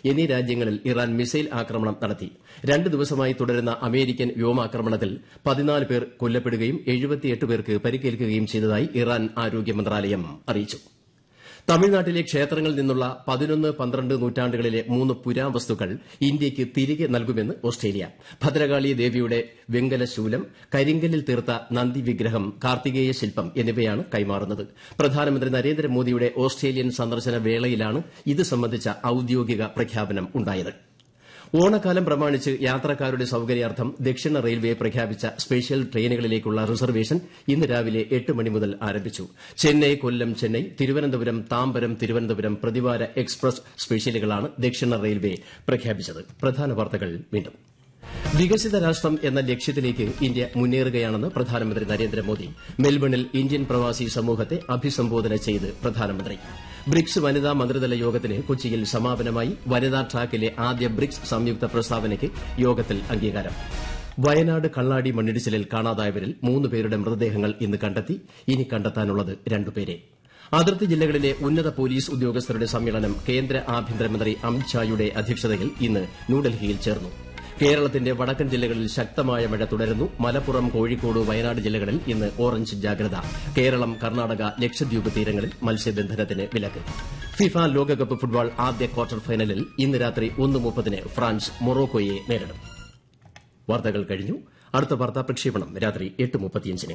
എന്നീ രാജ്യങ്ങളിൽ Iran missile ആക്രമണം നടത്തി രണ്ട് ദിവസമായി തുടരുന്ന അമേരിക്കൻ വ്യോമാക്രമണത്തിൽ പതിനാല് പേർ കൊല്ലപ്പെടുകയും എഴുപത്തിയെട്ട് പേർക്ക് പരിക്കേൽക്കുകയും ചെയ്തതായി ഇറാൻ ആരോഗ്യ മന്ത്രാലയം അറിയിച്ചു തമിഴ്നാട്ടിലെ ക്ഷേത്രങ്ങളിൽ നിന്നുള്ള പതിനൊന്ന് പന്ത്രണ്ട് നൂറ്റാണ്ടുകളിലെ മൂന്ന് പുരാവസ്തുക്കൾ ഇന്ത്യയ്ക്ക് തിരികെ നൽകുമെന്ന് ഓസ്ട്രേലിയ ഭദ്രകാളി ദേവിയുടെ വെങ്കല ശൂലം കരിങ്കല്ലിൽ തീർത്ത നന്ദി വിഗ്രഹം കാർത്തികേയ ശില്പം എന്നിവയാണ് കൈമാറുന്നത് പ്രധാനമന്ത്രി നരേന്ദ്രമോദിയുടെ ഓസ്ട്രേലിയൻ സന്ദർശന വേളയിലാണ് ഇത് സംബന്ധിച്ച ഔദ്യോഗിക പ്രഖ്യാപനം ഉണ്ടായത് ഓണക്കാലം പ്രമാണിച്ച് യാത്രക്കാരുടെ സൌകര്യാർത്ഥം ദക്ഷിണ റെയിൽവേ പ്രഖ്യാപിച്ച സ്പെഷ്യൽ ട്രെയിനുകളിലേക്കുള്ള റിസർവേഷൻ ഇന്ന് രാവിലെ എട്ട് മണി മുതൽ ആരംഭിച്ചു ചെന്നൈ കൊല്ലം ചെന്നൈ തിരുവനന്തപുരം താമ്പരം തിരുവനന്തപുരം പ്രതിവാര എക്സ്പ്രസ് സ്പെഷ്യലുകളാണ് ദക്ഷിണ റെയിൽവേ പ്രഖ്യാപിച്ചത് പ്രധാന വാർത്തകൾ വീണ്ടും വികസിത രാഷ്ട്രം എന്ന ലക്ഷ്യത്തിലേക്ക് ഇന്ത്യ മുന്നേറുകയാണെന്ന് പ്രധാനമന്ത്രി നരേന്ദ്രമോദി മെൽബണിൽ ഇന്ത്യൻ പ്രവാസി സമൂഹത്തെ അഭിസംബോധന ചെയ്ത് പ്രധാനമന്ത്രി ബ്രിക്സ് വനിതാ മന്ത്രിതല യോഗത്തിന് കൊച്ചിയിൽ സമാപനമായി വനിതാ ട്രാക്കിലെ ആദ്യ ബ്രിക്സ് സംയുക്ത പ്രസ്താവനയ്ക്ക് യോഗത്തിൽ അംഗീകാരം വയനാട് കള്ളാടി മണ്ണിടിച്ചിലിൽ കാണാതായവരിൽ മൂന്ന് പേരുടെ മൃതദേഹങ്ങൾ ഇന്ന് കണ്ടെത്തി ഇനി കണ്ടെത്താനുള്ളത് രണ്ടുപേരെ അതിർത്തി ജില്ലകളിലെ ഉന്നത പോലീസ് ഉദ്യോഗസ്ഥരുടെ സമ്മേളനം കേന്ദ്ര ആഭ്യന്തരമന്ത്രി അമിത്ഷായുടെ അധ്യക്ഷതയിൽ ഇന്ന് ന്യൂഡൽഹിയിൽ ചേർന്നു കേരളത്തിന്റെ വടക്കൻ ജില്ലകളിൽ ശക്തമായ മഴ തുടരുന്നു മലപ്പുറം കോഴിക്കോട് വയനാട് ജില്ലകളിൽ ഇന്ന് ഓറഞ്ച് ജാഗ്രത കേരളം കർണാടക ലക്ഷദ്വീപ് തീരങ്ങളിൽ മത്സ്യബന്ധനത്തിന് വിലക്ക് ഫിഫ ലോകകപ്പ് ഫുട്ബോൾ ആദ്യ ക്വാർട്ടർ ഫൈനലിൽ ഇന്ന് രാത്രി ഒന്ന് മുപ്പതിന് ഫ്രാൻസ് മൊറോക്കോയെ നേരിടും വാർത്തകൾ കഴിഞ്ഞു അടുത്ത വാർത്താ പ്രക്ഷേപണം രാത്രി എട്ട് മുപ്പത്തിയഞ്ചിന്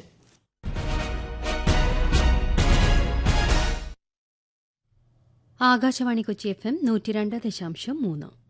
ആകാശവാണി കൊച്ചി എഫ് എം നൂറ്റി രണ്ട് ദശാംശം മൂന്ന്